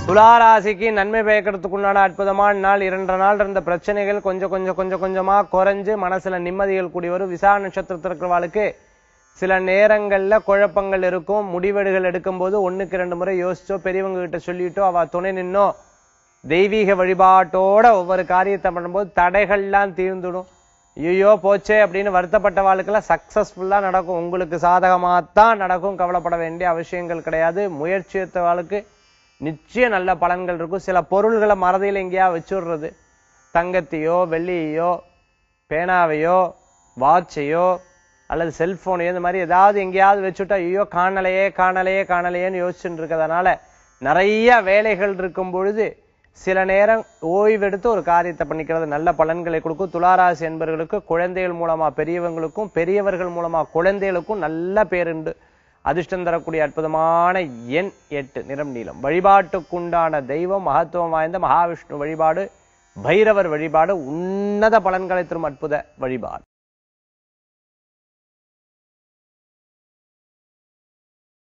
துளாராசிக்கு நன்மை பயக்கிறதுக்குண்டான அற்புதமான நாள் இரண்டரை நாள் இருந்த பிரச்சனைகள் கொஞ்சம் கொஞ்சம் கொஞ்சம் கொஞ்சமா குறைஞ்சு மனசுல நிம்மதிகள் கூடி வரும் விசா நட்சத்திரத்தில் இருக்கிறவாளுக்கு சில நேரங்கள்ல குழப்பங்கள் இருக்கும் முடிவெடுகள் எடுக்கும்போது ஒண்ணுக்கு ரெண்டு முறை யோசிச்சோ பெரியவங்க கிட்ட சொல்லிட்டோ அவ துணை நின்னோ தெய்வீக வழிபாட்டோட ஒவ்வொரு காரியத்தை பண்ணும்போது தடைகள்லாம் தீர்ந்துடும் ஐயோ போச்சே அப்படின்னு வருத்தப்பட்ட வாழ்க்கெல்லாம் சக்சஸ்ஃபுல்லா நடக்கும் உங்களுக்கு சாதகமாத்தான் நடக்கும் கவலைப்பட வேண்டிய அவசியங்கள் கிடையாது முயற்சி எடுத்த வாழ்க்கை நிச்சயம் நல்ல பலன்கள் இருக்கும் சில பொருள்களை மறதியில் எங்கேயா வச்சுடுறது தங்கத்தையோ வெள்ளியையோ பேனாவையோ வாட்சையோ அல்லது செல்போனையோ இந்த மாதிரி ஏதாவது எங்கேயாவது வச்சுட்டா ஐயோ காணலையே காணலையே காணலையேன்னு யோசிச்சுட்டு இருக்கிறதுனால நிறைய வேலைகள் இருக்கும் பொழுது சில நேரம் ஓய்வெடுத்து ஒரு காரியத்தை பண்ணிக்கிறது நல்ல பலன்களை கொடுக்கும் துளாராசி என்பவர்களுக்கு குழந்தைகள் மூலமா பெரியவங்களுக்கும் பெரியவர்கள் மூலமா குழந்தைகளுக்கும் நல்ல பேருண்டு அதிர்ஷ்டம் தரக்கூடிய அற்புதமான எண் எட்டு நிறம் நீளம் வழிபாட்டுக்குண்டான தெய்வம் மகத்துவம் வாய்ந்த மகாவிஷ்ணு வழிபாடு பைரவர் வழிபாடு உன்னத பலன்களை தரும் அற்புத வழிபாடு